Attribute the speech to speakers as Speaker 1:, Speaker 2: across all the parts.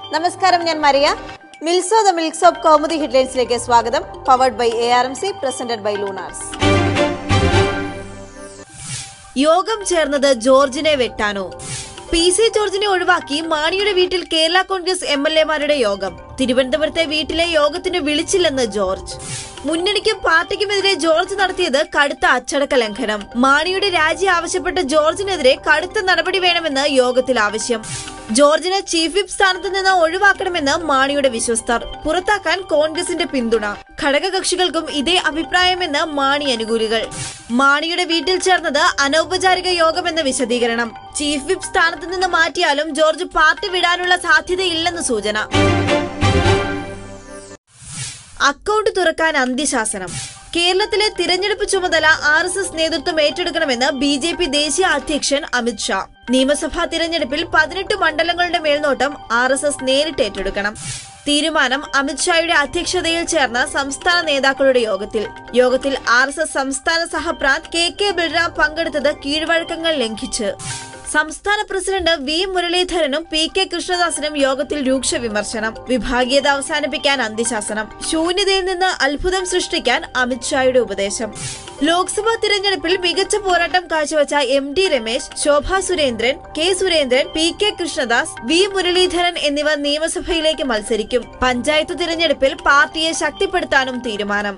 Speaker 1: നമസ്കാരം ഞാൻ മരിയ മിൽസോ ദ മിൽക്സ് ഓഫ് കൗമുദി ഹെഡ്ലൈൻസിലേക്ക് സ്വാഗതം powered by A R M C presented by Lunars
Speaker 2: യോഗം ചേർന്നത് ജോർജിനെ വെട്ടാനോ പി സി ജോർജിനെ ഒഴിവാക്കി മാണിയുടെ വീട്ടിൽ കേരള കോൺഗ്രസ് എം എൽ എമാരുടെ യോഗം തിരുവനന്തപുരത്തെ വീട്ടിലെ യോഗത്തിന് വിളിച്ചില്ലെന്ന് ജോർജ് മുന്നണിക്കും പാർട്ടിക്കുമെതിരെ ജോർജ് നടത്തിയത് കടുത്ത അച്ചടക്ക ലംഘനം മാണിയുടെ രാജി ആവശ്യപ്പെട്ട ജോർജിനെതിരെ കടുത്ത നടപടി വേണമെന്ന് യോഗത്തിൽ ആവശ്യം ജോർജിനെ ചീഫ് വിപ്പ് സ്ഥാനത്ത് നിന്ന് ഒഴിവാക്കണമെന്ന് മാണിയുടെ വിശ്വസ്തർ പുറത്താക്കാൻ കോൺഗ്രസിന്റെ പിന്തുണ ഘടകകക്ഷികൾക്കും ഇതേ അഭിപ്രായമെന്ന് മാണി അനുകൂലികൾ മാണിയുടെ വീട്ടിൽ ചേർന്നത് അനൗപചാരിക യോഗമെന്ന വിശദീകരണം ചീഫ് വിപ്പ് സ്ഥാനത്ത് നിന്ന് മാറ്റിയാലും ജോർജ് പാർട്ടി വിടാനുള്ള സാധ്യതയില്ലെന്ന് സൂചന അക്കൗണ്ട് തുറക്കാൻ അന്ത്യശാസനം കേരളത്തിലെ തിരഞ്ഞെടുപ്പ് ചുമതല ആർ എസ് എസ് നേതൃത്വം ഏറ്റെടുക്കണമെന്ന് ബി ജെ പി ദേശീയ അധ്യക്ഷൻ അമിത് ഷാ നിയമസഭാ തിരഞ്ഞെടുപ്പിൽ പതിനെട്ട് മണ്ഡലങ്ങളുടെ മേൽനോട്ടം ആർ എസ് എസ് നേരിട്ട് ഏറ്റെടുക്കണം തീരുമാനം അമിത്ഷായുടെ അധ്യക്ഷതയിൽ ചേർന്ന സംസ്ഥാന നേതാക്കളുടെ യോഗത്തിൽ യോഗത്തിൽ ആർ എസ് എസ് സംസ്ഥാന സഹപ്രാന്ത് കെ കെ ബൽറാം പങ്കെടുത്തത് കീഴ്വഴക്കങ്ങൾ ലംഘിച്ച് സംസ്ഥാന പ്രസിഡന്റ് വി മുരളീധരനും പി കെ കൃഷ്ണദാസനും യോഗത്തിൽ രൂക്ഷ വിമർശനം വിഭാഗീയത അവസാനിപ്പിക്കാൻ അന്ത്യശാസനം ശൂന്യതയിൽ നിന്ന് അത്ഭുതം സൃഷ്ടിക്കാൻ അമിത്ഷായുടെ ഉപദേശം ലോക്സഭാ തിരഞ്ഞെടുപ്പിൽ മികച്ച പോരാട്ടം കാഴ്ചവെച്ച M D Ramesh Shobha Surendran K Surendran P K Krishnadas V Muraleedharan എന്നിവർ നിയമസഭയിലേക്ക് മത്സരിക്കും പഞ്ചായത്ത് തിരഞ്ഞെടുപ്പിൽ പാർട്ടിയെ ശക്തിപ്പെടുത്താനും തീരുമാനം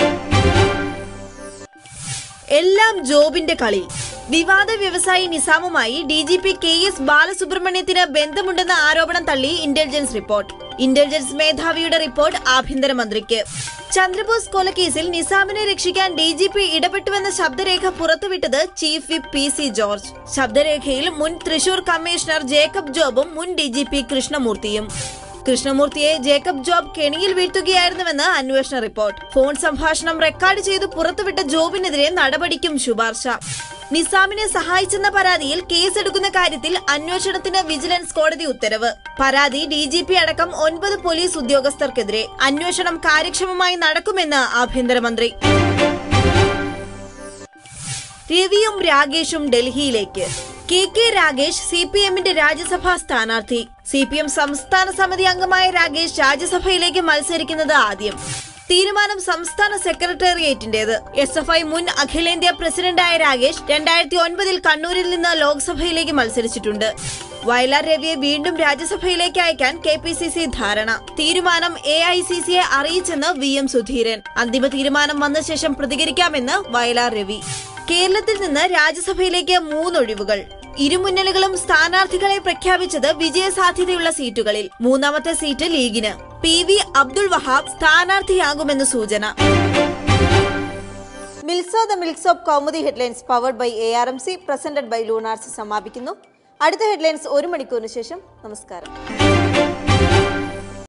Speaker 2: എല്ലാം ജോബിന്റെ കളി വിവാദ വ്യവസായി നിസാമുമായി D G P K S ബാലസുബ്രഹ്മണ്യത്തിന് ബന്ധമുണ്ടെന്ന ആരോപണം തള്ളി ഇന്റലിജൻസ് റിപ്പോർട്ട് ഇന്റലിജൻസ് മേധാവിയുടെ റിപ്പോർട്ട് ആഭ്യന്തരമന്ത്രിക്ക് ചന്ദ്രബോസ് കൊലക്കേസിൽ നിസാമിനെ രക്ഷിക്കാൻ ഡി ജി പി ഇടപെട്ടുവെന്ന ശബ്ദരേഖ പുറത്തുവിട്ടത് chief whip P C George ശബ്ദരേഖയിൽ മുൻ തൃശൂർ കമ്മീഷണർ ജേക്കബ് ജോബും മുൻ ഡി ജി പി കൃഷ്ണമൂർത്തിയും കൃഷ്ണമൂർത്തിയെ ജേക്കബ് ജോബ് കെണിയിൽ വീഴ്ത്തുകയായിരുന്നുവെന്ന് അന്വേഷണ റിപ്പോർട്ട് ഫോൺ സംഭാഷണം റെക്കോർഡ് ചെയ്ത് പുറത്തുവിട്ട ജോബിനെതിരെ നടപടിക്കും ശുപാർശ നിസാമിനെ സഹായിച്ചെന്ന പരാതിയിൽ കേസെടുക്കുന്ന കാര്യത്തിൽ അന്വേഷണത്തിന് വിജിലൻസ് കോടതി ഉത്തരവ് പരാതി ഡി ജി പി അടക്കം ഒൻപത് പോലീസ് ഉദ്യോഗസ്ഥർക്കെതിരെ അന്വേഷണം കാര്യക്ഷമമായി നടക്കുമെന്ന് ആഭ്യന്തരമന്ത്രി രവിയും രാഗേഷും ഡൽഹിയിലേക്ക് K K Ragesh C P എമ്മിന്റെ രാജ്യസഭാ സ്ഥാനാർത്ഥി സി പി എം സംസ്ഥാന സമിതി അംഗമായ രാഗേഷ് രാജ്യസഭയിലേക്ക് മത്സരിക്കുന്നത് ആദ്യം തീരുമാനം സംസ്ഥാന സെക്രട്ടേറിയറ്റിന്റേത് എസ് എഫ് ഐ മുൻ അഖിലേന്ത്യാ പ്രസിഡന്റായ രാഗേഷ് രണ്ടായിരത്തി ഒൻപതിൽ കണ്ണൂരിൽ നിന്ന് ലോക്സഭയിലേക്ക് മത്സരിച്ചിട്ടുണ്ട് വയലാർ രവിയെ വീണ്ടും രാജ്യസഭയിലേക്ക് അയക്കാൻ കെ പി സി സി ധാരണ തീരുമാനം എ ഐ സി സിയെ അറിയിച്ചെന്ന് വി എം സുധീരൻ അന്തിമ തീരുമാനം വന്ന ശേഷം പ്രതികരിക്കാമെന്ന് വയലാർ രവി കേരളത്തിൽ നിന്ന് രാജ്യസഭയിലേക്ക് മൂന്നൊഴിവുകൾ ഇരുമുന്നണികളും സ്ഥാനാർത്ഥികളെ പ്രഖ്യാപിച്ചത് വിജയസാധ്യതയുള്ള സീറ്റുകളിൽ മൂന്നാമത്തെ സീറ്റ് ലീഗിന് പി വി അബ്ദുൾ വഹാബ് സ്ഥാനാർത്ഥിയാകുമെന്ന് സൂചന
Speaker 1: മിൽസോ ദ മിൽക്സ് of Kaumudi headlines powered by A R M C presented by Lunars സമാപിക്കുന്നു അടുത്ത ഹെഡ്ലൈൻസ് ഒരു മണിക്കൂറിന് ശേഷം നമസ്കാരം